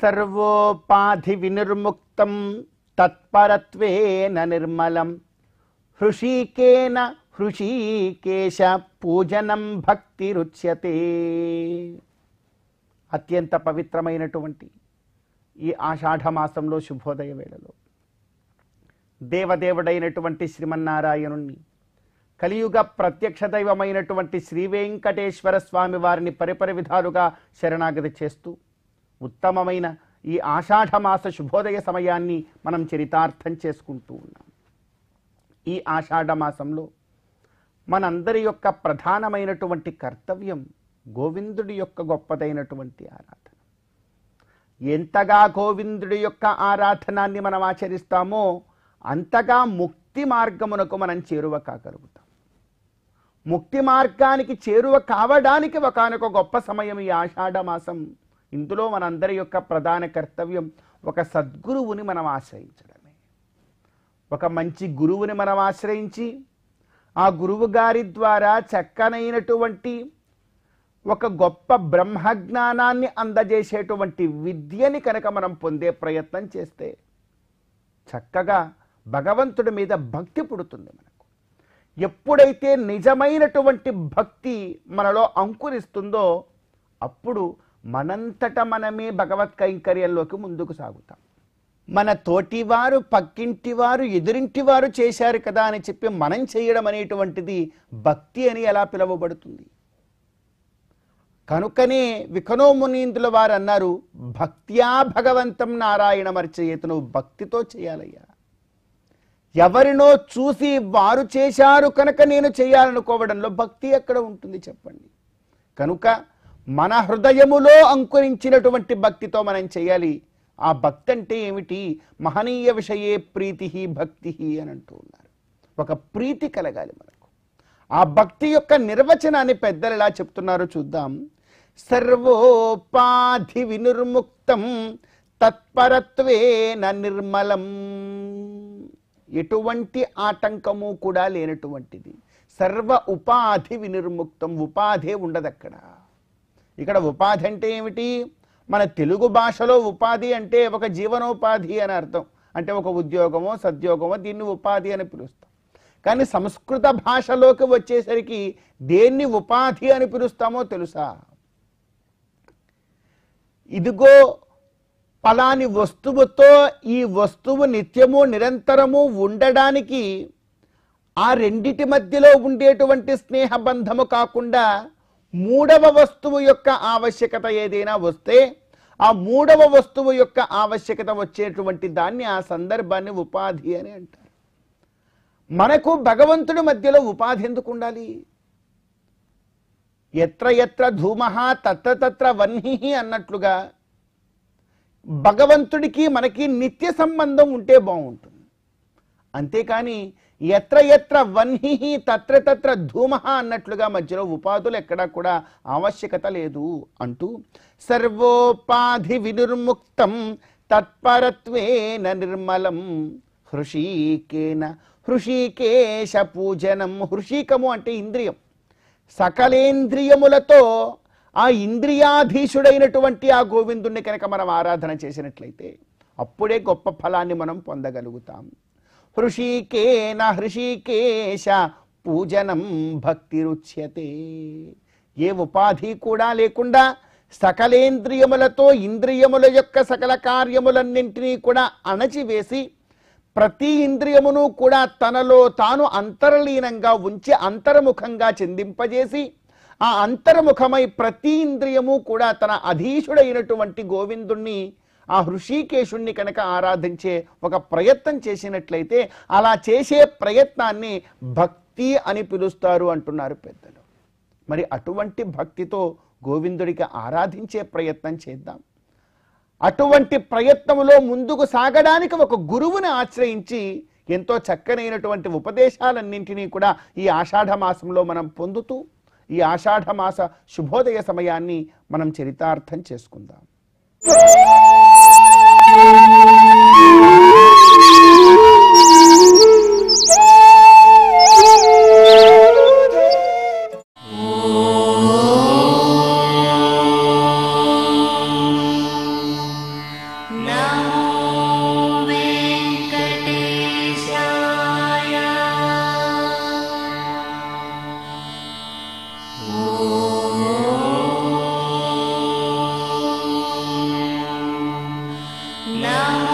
సర్వోపాధి వినిర్ముక్తం తత్పరత్వేన నిర్మలం హృషీకేన హృషీకేశ పూజనం భక్తి రుచ్యతే అత్యంత పవిత్రమైనటువంటి ఈ ఆషాఢమాసంలో శుభోదయ వేళలో దేవదేవుడైనటువంటి శ్రీమన్నారాయణుణ్ణి కలియుగ ప్రత్యక్ష దైవమైనటువంటి శ్రీ వెంకటేశ్వర స్వామి వారిని పరిపరి విధాలుగా శరణాగతి చేస్తూ ఉత్తమమైన ఈ ఆషాఢమాస శుభోదయ సమయాన్ని మనం చరితార్థం చేసుకుంటూ ఉన్నాం ఈ ఆషాఢమాసంలో మనందరి యొక్క ప్రధానమైనటువంటి కర్తవ్యం గోవిందుడి యొక్క గొప్పదైనటువంటి ఆరాధన ఎంతగా గోవిందుడి యొక్క ఆరాధనాన్ని మనం ఆచరిస్తామో అంతగా ముక్తి మార్గమునకు మనం చేరువ కాగలుగుతాం ముక్తి మార్గానికి చేరువ కావడానికి ఒకనొక గొప్ప సమయం ఈ ఆషాఢ మాసం ఇందులో మనందరి యొక్క ప్రధాన కర్తవ్యం ఒక సద్గురువుని మనం ఆశ్రయించడమే ఒక మంచి గురువుని మనం ఆశ్రయించి ఆ గురువు గారి ద్వారా చక్కనైనటువంటి ఒక గొప్ప బ్రహ్మజ్ఞానాన్ని అందజేసేటువంటి విద్యని కనుక మనం పొందే ప్రయత్నం చేస్తే చక్కగా భగవంతుడి మీద భక్తి పుడుతుంది మనకు ఎప్పుడైతే నిజమైనటువంటి భక్తి మనలో అంకురిస్తుందో అప్పుడు మనంతట మనమే భగవత్ కైంకర్యంలోకి ముందుకు సాగుతాం మన తోటివారు పక్కింటివారు ఎదురింటివారు చేశారు కదా అని చెప్పి మనం చేయడం అనేటువంటిది భక్తి అని ఎలా పిలువబడుతుంది కనుకనే వికనోమునీంద్రుల వారు అన్నారు భక్త్యా భగవంతం నారాయణ మర్చయేత నువ్వు భక్తితో చేయాలయ్యా ఎవరినో చూసి వారు చేశారు కనుక నేను చేయాలనుకోవడంలో భక్తి ఎక్కడ ఉంటుంది చెప్పండి కనుక మన హృదయములో అంకురించినటువంటి భక్తితో మనం చేయాలి ఆ భక్తి అంటే ఏమిటి మహనీయ విషయే ప్రీతి భక్తి అని అంటూ ఉన్నారు ఒక ప్రీతి కలగాలి మనకు ఆ భక్తి యొక్క నిర్వచనాన్ని పెద్దలు ఎలా చెప్తున్నారో చూద్దాం సర్వోపాధి వినిర్ముక్తం తత్పరత్వేన నిర్మలం ఎటువంటి ఆటంకము కూడా లేనటువంటిది సర్వ ఉపాధి వినిర్ముక్తం ఉపాధే ఉండదు అక్కడ ఇక్కడ ఉపాధి అంటే ఏమిటి మన తెలుగు భాషలో ఉపాధి అంటే ఒక జీవనోపాధి అని అర్థం అంటే ఒక ఉద్యోగమో సద్యోగమో దీన్ని ఉపాధి అని పిలుస్తాం కానీ సంస్కృత భాషలోకి వచ్చేసరికి దేన్ని ఉపాధి అని పిలుస్తామో తెలుసా ఇదిగో పలాని వస్తువుతో ఈ వస్తువు నిత్యము నిరంతరము ఉండడానికి ఆ రెండిటి మధ్యలో ఉండేటువంటి స్నేహబంధము కాకుండా మూడవ వస్తువు యొక్క ఆవశ్యకత ఏదైనా వస్తే ఆ మూడవ వస్తువు యొక్క ఆవశ్యకత వచ్చేటువంటి దాన్ని ఆ సందర్భాన్ని ఉపాధి అని అంటారు మనకు భగవంతుడి మధ్యలో ఉపాధి ఎందుకు ఉండాలి ఎత్ర ఎత్ర ధూమః తత్ర తత్ర వన్హి అన్నట్లుగా భగవంతుడికి మనకి నిత్య సంబంధం ఉంటే బాగుంటుంది అంతేకాని ఎత్ర ఎత్ర వన్హి తత్ర తత్ర ధూమః అన్నట్లుగా మధ్యలో ఉపాధులు ఎక్కడా కూడా ఆవశ్యకత లేదు అంటూ సర్వోపాధి వినిర్ముక్తం తత్పరత్వేన నిర్మలం హృషీకేన హృషికేశ పూజనం హృషికము అంటే ఇంద్రియం సకలేంద్రియములతో ఆ ఇంద్రియాధీశుడైనటువంటి ఆ గోవిందుణ్ణి కనుక మనం ఆరాధన చేసినట్లయితే అప్పుడే గొప్ప ఫలాన్ని మనం పొందగలుగుతాం హృషికేన హృషికేశ పూజనం భక్తి రుచ్యతే ఏ ఉపాధి కూడా లేకుండా సకలేంద్రియములతో ఇంద్రియముల యొక్క సకల కార్యములన్నింటినీ కూడా అణచివేసి ప్రతి ఇంద్రియమును కూడా తనలో తాను అంతర్లీనంగా ఉంచి అంతర్ముఖంగా చెందింపజేసి ఆ అంతర్ముఖమై ప్రతి ఇంద్రియము కూడా తన అధీశుడైనటువంటి గోవిందుణ్ణి ఆ హృషికేశుణ్ణి కనుక ఆరాధించే ఒక ప్రయత్నం చేసినట్లయితే అలా చేసే ప్రయత్నాన్ని భక్తి అని పిలుస్తారు అంటున్నారు పెద్దలు మరి అటువంటి భక్తితో గోవిందుడికి ఆరాధించే ప్రయత్నం చేద్దాం అటువంటి ప్రయత్నంలో ముందుకు సాగడానికి ఒక గురువుని ఆశ్రయించి ఎంతో చక్కనైనటువంటి ఉపదేశాలన్నింటినీ కూడా ఈ ఆషాఢ మాసంలో మనం పొందుతూ ఈ ఆషాఢ మాస శుభోదయ సమయాన్ని మనం చరితార్థం చేసుకుందాం రామ